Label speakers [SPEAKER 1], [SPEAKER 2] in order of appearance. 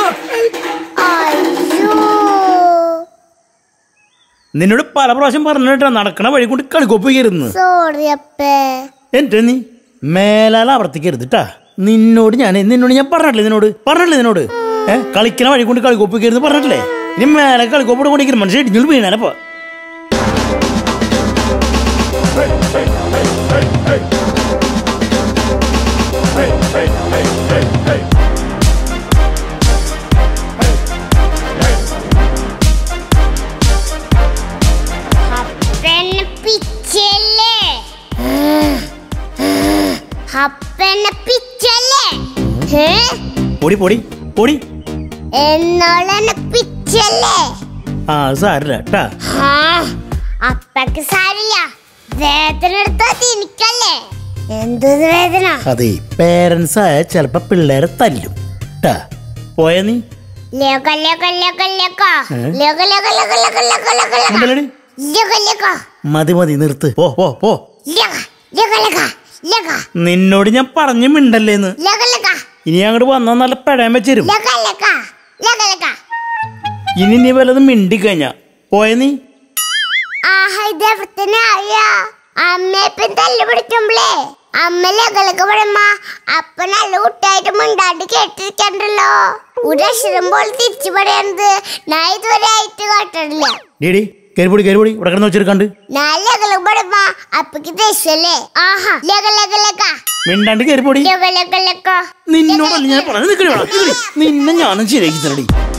[SPEAKER 1] അയ്യോ
[SPEAKER 2] നിന്നോട് പല പ്രാവശ്യം പറഞ്ഞിട്ടാ നടക്കണ വഴി കൊണ്ട് കളിക്കൊപ്പിക്കരുന്ന്
[SPEAKER 1] സോറി അപ്പേ
[SPEAKER 2] എന്നിട്ട് നീ മേലാൽ ആവർത്തിക്കരുത് ട്ടാ നിന്നോട് ഞാൻ നിന്നോട് ഞാൻ പറഞ്ഞിട്ടില്ലേ നിന്നോട് പറഞ്ഞിട്ടില്ലേ നിന്നോട് ഏ കളിക്കണ വഴി കൊണ്ട് കളിക്കൊപ്പിക്കരുത് പറഞ്ഞിട്ടില്ലേ ഇനി മേലെ കളിക്കൊപ്പിട്ട് കൊണ്ടിരിക്കുന്നു മനുഷ്യൻ ഇടിഞ്ഞു വീണാനപ്പോ
[SPEAKER 1] അപ്പനെ പിച്ചല്ലേ അപ്പനെ പിച്ചല്ലേ ഹേ?
[SPEAKER 2] പൊടി പൊടി പൊടി
[SPEAKER 1] എന്നോളെന്നെ പിച്ചല്ലേ
[SPEAKER 2] ആ അത് സാരില്ല ട്ടാ
[SPEAKER 1] ആ, അപ്പക്ക് സാരില്ല വേദന എടുത്തത് എനിക്കല്ലേ എന്തൊരു വേദന
[SPEAKER 2] അതെ പേരൻസ് ആയ ചിലപ്പോ പിള്ളേരെ തല്ലും ട്ടാ പോയ നീ
[SPEAKER 1] ലേക്ക ലേക്ക ലേക്ക ലേക്ക
[SPEAKER 2] ഏ?
[SPEAKER 1] ലേക്ക ലേക്ക ലേക്ക ലേക്ക ലേക്ക ലേക്ക ലേക്ക
[SPEAKER 2] ഉണ്ടല്ലോടി?
[SPEAKER 1] ലേക്ക ലേക്ക
[SPEAKER 2] മതി മതി നിർത്ത് പോ പോ പോ
[SPEAKER 1] ലേക്ക ലേക്ക ലേക്ക ലേക്ക
[SPEAKER 2] നിന്നോട് ഞാൻ പറഞ്ഞു മിണ്ടല്ലേന്ന്
[SPEAKER 1] ലേക്ക ലേക്ക
[SPEAKER 2] ഇനി അങ്ങോട്ട് വന്നാൽ നല്ല പെടാൻ വെച്ചരും
[SPEAKER 1] ലേക്ക ലേക്ക ലേക്ക ലേക്ക
[SPEAKER 2] ഇനി നീ വല്ലതും മിണ്ടിക്കഴിഞ്ഞാ പോയ നീ
[SPEAKER 1] ആഹാ ഇത് എവിടത്തന്നെ അറിയാ അമ്മ ഇപ്പം തല്ല് പിടിക്കുമ്പളേ അമ്മ ലകളൊക്കെ പറയുമ്പോ അപ്പ നല്ല കുട്ടിയായിട്ട് മിണ്ടാണ്ട് കേട്ടിരിക്കണ്ടല്ലോ ഒരു അക്ഷരം പോലെ തിരിച്ചു പറയണത് ഞാൻ ഇതുവരെ ആയിട്ട് കേട്ടിട്ടില്ല
[SPEAKER 2] ഡേടി കയറിപ്പൊടി കയറിപ്പൊടി ഇവിടെ കിടന്ന് വെച്ചെടുക്കാണ്ട്
[SPEAKER 1] ഞാൻ ലകളൊക്കെ പറയുമ്പോ അപ്പക്ക് ദേഷ്യല്ലേ ആഹാ ലക ലക ലക
[SPEAKER 2] മിണ്ടാണ്ട് കയറിപ്പൊടി
[SPEAKER 1] ലക ലക ലക
[SPEAKER 2] നിന്നോടല്ല ഞാൻ പറഞ്ഞു നിക്കടി ഇവിടെ, നിക്കടി. നിന്നെ ഞാനും ശരിയാക്കി തരടി